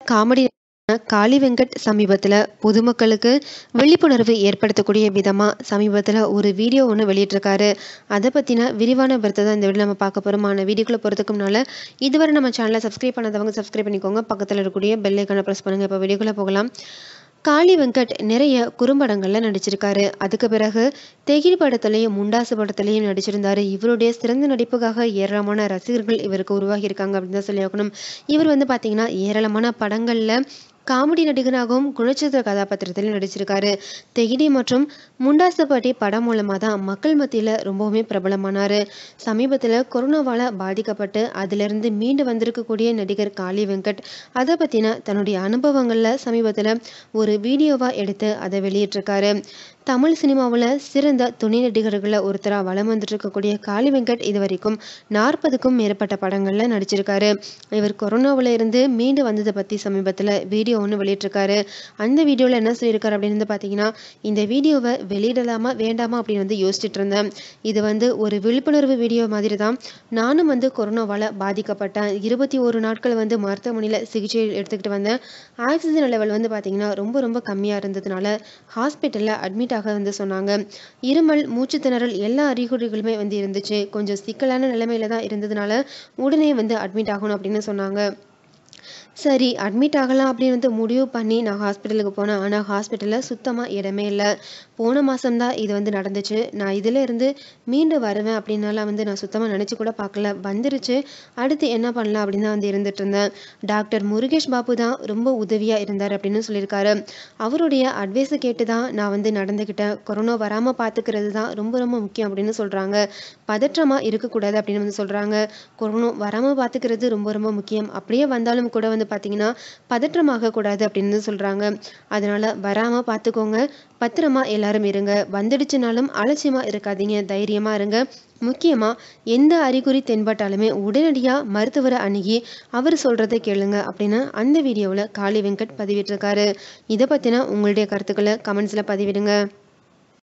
comedy காளி வெங்கட் சமீபத்தில் பொதுமக்களுக்கு விழிப்புணர்வு ஏற்படுத்தக்கூடிய விதமாக சமீபத்தில் ஒரு வீடியோ ஒன்று வெளியிட்டிருக்காரு அதை பற்றின விரிவான கருத்தை தான் இந்த வீடியோ நம்ம பார்க்க போகிறோம் ஆனால் வீடியோக்குள்ளே போகிறதுக்கு முன்னால் இதுவரை நம்ம சேனலை சப்ஸ்கிரைப் பண்ணாதவங்க சப்ஸ்கிரைப் பண்ணிக்கோங்க பக்கத்தில் இருக்கக்கூடிய பெல் ஐக்கானை ப்ரெஸ் பண்ணுங்கள் இப்போ வீடியோக்குள்ளே போகலாம் காளி வெங்கட் நிறைய குறும்படங்களில் நடிச்சிருக்காரு அதுக்கு பிறகு தெகிரி படத்துலையும் முண்டாசு படத்துலையும் நடிச்சிருந்தாரு இவருடைய சிறந்த நடிப்புக்காக ஏராளமான ரசிகர்கள் இவருக்கு உருவாகியிருக்காங்க அப்படின்னு தான் சொல்லி ஆகணும் இவர் வந்து பார்த்தீங்கன்னா ஏராளமான படங்களில் காமெடி நடிகராகவும் குணச்சித்திர கதாபாத்திரத்திலும் நடிச்சிருக்காரு தெகிடி மற்றும் முண்டாசுப்பட்டி படம் மூலமாக தான் மக்கள் மத்தியில் ரொம்பவுமே பிரபலமானார் சமீபத்தில் கொரோனாவால் பாதிக்கப்பட்டு அதிலிருந்து மீண்டு வந்திருக்கக்கூடிய நடிகர் காளி வெங்கட் அதை பற்றின தன்னுடைய அனுபவங்களில் சமீபத்தில் ஒரு வீடியோவாக எடுத்து அதை வெளியிட்டிருக்காரு தமிழ் சினிமாவில் சிறந்த துணை நடிகர்களில் ஒருத்தராக வலம் வந்துட்டு இருக்கக்கூடிய காளி வெங்கட் இது வரைக்கும் நாற்பதுக்கும் மேற்பட்ட படங்களில் நடிச்சிருக்காரு இவர் கொரோனாவில் இருந்து மீண்டு வந்ததை பற்றி சமீபத்தில் வீடியோ ஒன்று வெளியிட்டிருக்காரு அந்த வீடியோவில் என்ன சொல்லியிருக்காரு அப்படின்னு வந்து பார்த்தீங்கன்னா இந்த வீடியோவை வெளியிடலாமா வேண்டாமா அப்படின்னு வந்து யோசிச்சுட்டு இருந்தேன் இது வந்து ஒரு விழிப்புணர்வு வீடியோ மாதிரி தான் நானும் வந்து கொரோனாவால் பாதிக்கப்பட்டேன் இருபத்தி ஒரு நாட்கள் வந்து மருத்துவமனையில் சிகிச்சை எடுத்துக்கிட்டு வந்தேன் ஆக்சிஜன் லெவல் வந்து பார்த்தீங்கன்னா ரொம்ப ரொம்ப கம்மியாக இருந்ததுனால ஹாஸ்பிட்டலில் அட்மிட் ஆக வந்து சொன்னாங்க இருமல் மூச்சு திணறல் எல்லா அறிகுறிகளுமே வந்து இருந்துச்சு கொஞ்சம் சிக்கலான நிலைமையில தான் இருந்ததுனால உடனே வந்து அட்மிட் ஆகணும் அப்படின்னு சொன்னாங்க சரி அட்மிட் ஆகலாம் அப்படின்னு வந்து முடிவு பண்ணி நான் ஹாஸ்பிட்டலுக்கு போனேன் ஆனால் ஹாஸ்பிட்டலில் சுத்தமாக இடமே இல்லை போன மாதம்தான் இது வந்து நடந்துச்சு நான் இதில் இருந்து மீண்டு வருவேன் அப்படின்னாலாம் வந்து நான் சுத்தமாக நினச்சி கூட பார்க்கல வந்துருச்சு அடுத்து என்ன பண்ணலாம் அப்படின்னு தான் வந்து இருந்துட்டு இருந்தேன் டாக்டர் முருகேஷ் பாபு தான் ரொம்ப உதவியாக இருந்தார் அப்படின்னு சொல்லியிருக்காரு அவருடைய அட்வைஸை கேட்டு தான் நான் வந்து நடந்துக்கிட்டேன் கொரோனா வராமல் பார்த்துக்கிறது தான் ரொம்ப ரொம்ப முக்கியம் அப்படின்னு சொல்கிறாங்க பதற்றமாக இருக்கக்கூடாது அப்படின்னு வந்து சொல்கிறாங்க கொரோனா வராமல் பார்த்துக்கிறது ரொம்ப ரொம்ப முக்கியம் அப்படியே வந்தாலும் கூட வந்து பார்த்தீங்கன்னா பதற்றமாக கூடாது அப்படின்னு சொல்கிறாங்க அதனால வராமல் பார்த்துக்கோங்க பத்திரமா எல்லாரும் இருங்க வந்துடுச்சுனாலும் அலட்சியமாக இருக்காதீங்க தைரியமாக இருங்க முக்கியமாக எந்த அறிகுறி தென்பட்டாலுமே உடனடியாக மருத்துவரை அணுகி அவர் சொல்கிறத கேளுங்க அப்படின்னு அந்த வீடியோவில் காளி வெங்கட் பதிவிட்டிருக்காரு இதை பற்றின உங்களுடைய கருத்துக்களை கமெண்ட்ஸில் பதிவிடுங்க